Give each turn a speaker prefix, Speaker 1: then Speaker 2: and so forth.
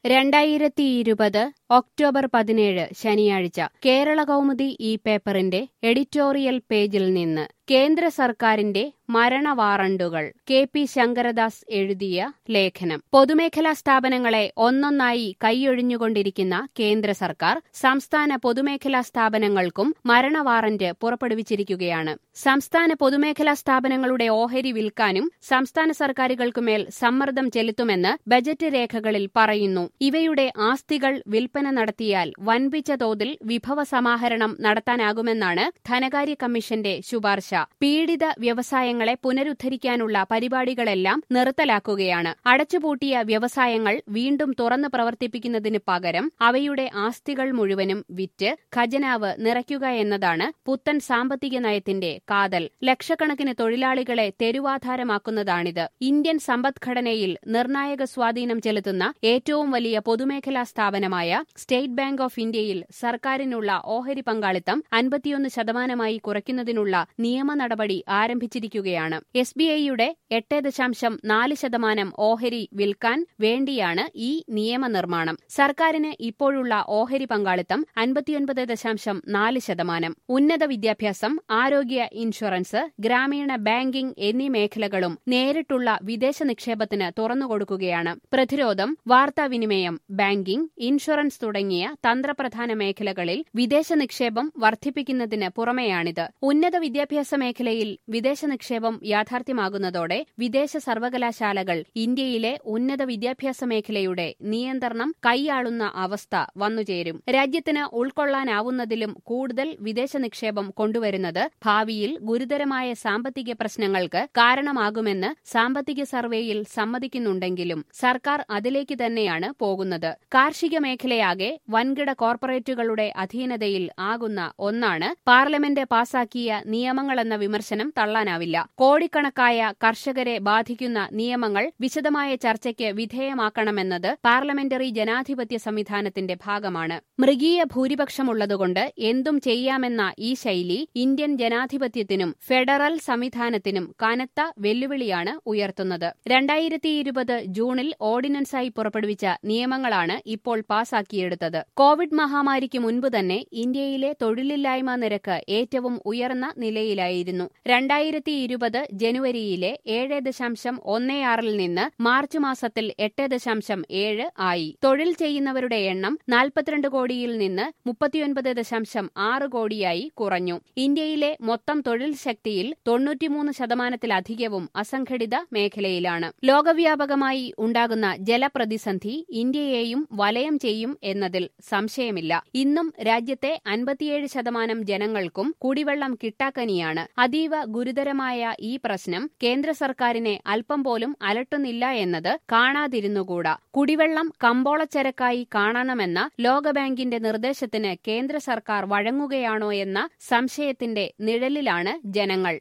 Speaker 1: രണ്ടായിരത്തി ഇരുപത് ഒക്ടോബർ പതിനേഴ് ശനിയാഴ്ച കേരള കൗമുദി ഈ പേപ്പറിന്റെ എഡിറ്റോറിയൽ പേജിൽ നിന്ന് കേന്ദ്ര സർക്കാരിന്റെ മരണ വാറണ്ടുകൾ കെ പി ശങ്കരദാസ് എഴുതിയ ലേഖനം പൊതുമേഖലാ സ്ഥാപനങ്ങളെ ഒന്നൊന്നായി കൈയൊഴിഞ്ഞുകൊണ്ടിരിക്കുന്ന കേന്ദ്ര സർക്കാർ സംസ്ഥാന പൊതുമേഖലാ സ്ഥാപനങ്ങൾക്കും മരണ വാറന്റ് പുറപ്പെടുവിച്ചിരിക്കുകയാണ് സംസ്ഥാന പൊതുമേഖലാ സ്ഥാപനങ്ങളുടെ ഓഹരി വിൽക്കാനും സംസ്ഥാന സർക്കാരുകൾക്കുമേൽ സമ്മർദ്ദം ചെലുത്തുമെന്ന് ബജറ്റ് രേഖകളിൽ പറയുന്നു ഇവയുടെ ആസ്തികൾ വിൽപ്പന നടത്തിയാൽ വൻപിച്ച തോതിൽ വിഭവ സമാഹരണം നടത്താനാകുമെന്നാണ് ധനകാര്യ കമ്മീഷന്റെ ശുപാർശ പീഡിത വ്യവസായങ്ങളെ പുനരുദ്ധരിക്കാനുള്ള പരിപാടികളെല്ലാം നിർത്തലാക്കുകയാണ് അടച്ചുപൂട്ടിയ വ്യവസായങ്ങൾ വീണ്ടും തുറന്നു പ്രവർത്തിപ്പിക്കുന്നതിന് പകരം അവയുടെ ആസ്തികൾ മുഴുവനും വിറ്റ് ഖജനാവ് നിറയ്ക്കുക എന്നതാണ് പുത്തൻ സാമ്പത്തിക നയത്തിന്റെ കാതൽ ലക്ഷക്കണക്കിന് തൊഴിലാളികളെ തെരുവാധാരമാക്കുന്നതാണിത് ഇന്ത്യൻ സമ്പദ്ഘടനയിൽ നിർണായക സ്വാധീനം ചെലുത്തുന്ന ഏറ്റവും വലിയ പൊതുമേഖലാ സ്ഥാപനമായ സ്റ്റേറ്റ് ബാങ്ക് ഓഫ് ഇന്ത്യയിൽ സർക്കാരിനുള്ള ഓഹരി പങ്കാളിത്തം അൻപത്തിയൊന്ന് ശതമാനമായി കുറയ്ക്കുന്നതിനുള്ള നിയമ നടപടി ആരംഭിച്ചിരിക്കുകയാണ് എസ് ബി ഐയുടെ എട്ട് ദശാംശം നാല് ശതമാനം ഓഹരി വിൽക്കാൻ വേണ്ടിയാണ് ഈ നിയമനിർമ്മാണം സർക്കാരിന് ഇപ്പോഴുള്ള ഓഹരി പങ്കാളിത്തം അൻപത്തിയൊൻപത് ദശാംശം നാല് ശതമാനം ഉന്നത വിദ്യാഭ്യാസം ആരോഗ്യ ഇൻഷുറൻസ് ഗ്രാമീണ ബാങ്കിംഗ് എന്നീ മേഖലകളും നേരിട്ടുള്ള വിദേശ നിക്ഷേപത്തിന് തുറന്നുകൊടുക്കുകയാണ് പ്രതിരോധം വാർത്താവിനിമയം ബാങ്കിംഗ് ഇൻഷുറൻസ് തുടങ്ങിയ തന്ത്രപ്രധാന മേഖലകളിൽ വിദേശ നിക്ഷേപം വർദ്ധിപ്പിക്കുന്നതിന് പുറമെയാണിത് ഉന്നത വിദ്യാഭ്യാസ മേഖലയിൽ വിദേശ നിക്ഷേപം യാഥാർത്ഥ്യമാകുന്നതോടെ വിദേശ സർവകലാശാലകൾ ഇന്ത്യയിലെ ഉന്നത വിദ്യാഭ്യാസ മേഖലയുടെ നിയന്ത്രണം കൈയാളുന്ന അവസ്ഥ വന്നുചേരും രാജ്യത്തിന് ഉൾക്കൊള്ളാനാവുന്നതിലും കൂടുതൽ വിദേശ നിക്ഷേപം കൊണ്ടുവരുന്നത് ഭാവിയിൽ ഗുരുതരമായ സാമ്പത്തിക പ്രശ്നങ്ങൾക്ക് കാരണമാകുമെന്ന് സാമ്പത്തിക സർവേയിൽ സമ്മതിക്കുന്നുണ്ടെങ്കിലും സർക്കാർ അതിലേക്ക് തന്നെയാണ് പോകുന്നത് കാർഷിക മേഖലയാകെ വൻകിട കോർപ്പറേറ്റുകളുടെ അധീനതയിൽ ആകുന്ന ഒന്നാണ് പാർലമെന്റ് പാസാക്കിയ നിയമങ്ങളെന്ന വിമർശനം തള്ളാനാവില്ല കോടിക്കണക്കായ കർഷകരെ ബാധിക്കുന്ന നിയമങ്ങൾ വിശദമായ ചർച്ചയ്ക്ക് വിധേയമാക്കണമെന്നത് പാർലമെന്ററി ജനാധിപത്യ സംവിധാനത്തിന്റെ ഭാഗമാണ് മൃഗീയ ഭൂരിപക്ഷമുള്ളതുകൊണ്ട് എന്തും ചെയ്യാമെന്ന ഈ ശൈലി ഇന്ത്യൻ ജനാധിപത്യത്തിനും ഫെഡറൽ സംവിധാനത്തിനും കനത്ത വെല്ലുവിളിയാണ് ഉയർത്തുന്നത് രണ്ടായിരത്തി ഇരുപത് ജൂണിൽ ഓർഡിനൻസായി പുറപ്പെടുവിച്ച നിയമങ്ങളാണ് ഇപ്പോൾ പാസാക്കിയെടുത്തത് കോവിഡ് മഹാമാരിക്ക് മുൻപ് തന്നെ ഇന്ത്യയിലെ തൊഴിലില്ലായ്മ നിരക്ക് ഏറ്റവും ഉയർന്ന നിലയിലായിരുന്നു രണ്ടായിരത്തി ഇരുപത് ജനുവരിയിലെ ഏഴ് ദശാംശം ഒന്നേ ആറിൽ നിന്ന് മാർച്ച് മാസത്തിൽ എട്ട് ദശാംശം ഏഴ് ആയി തൊഴിൽ ചെയ്യുന്നവരുടെ എണ്ണം നാൽപ്പത്തിരണ്ട് കോടിയിൽ നിന്ന് മുപ്പത്തിയൊൻപത് ദശാംശം ആറ് കോടിയായി കുറഞ്ഞു ഇന്ത്യയിലെ മൊത്തം തൊഴിൽ ശക്തിയിൽ തൊണ്ണൂറ്റിമൂന്ന് ശതമാനത്തിലധികവും അസംഘടിത മേഖലയിലാണ് ലോകവ്യാപകമായി ഉണ്ടാകുന്ന ജലപ്രതിസന്ധി ഇന്ത്യയെയും വലയം ചെയ്യും എന്നതിൽ സംശയമില്ല ഇന്നും രാജ്യത്തെ അൻപത്തിയേഴ് ശതമാനം ജനങ്ങൾക്കും കുടിവെള്ളം കിട്ടാക്കനിയാണ് അതീവ ഗുരുതരമായ ഈ പ്രശ്നം കേന്ദ്ര സർക്കാരിനെ അല്പം പോലും അലട്ടുന്നില്ല എന്നത് കാണാതിരുന്നുകൂടാ കുടിവെള്ളം കമ്പോളച്ചരക്കായി കാണണമെന്ന ലോകബാങ്കിന്റെ നിർദ്ദേശത്തിന് കേന്ദ്ര സർക്കാർ വഴങ്ങുകയാണോ എന്ന സംശയത്തിന്റെ നിഴലിലാണ് ജനങ്ങൾ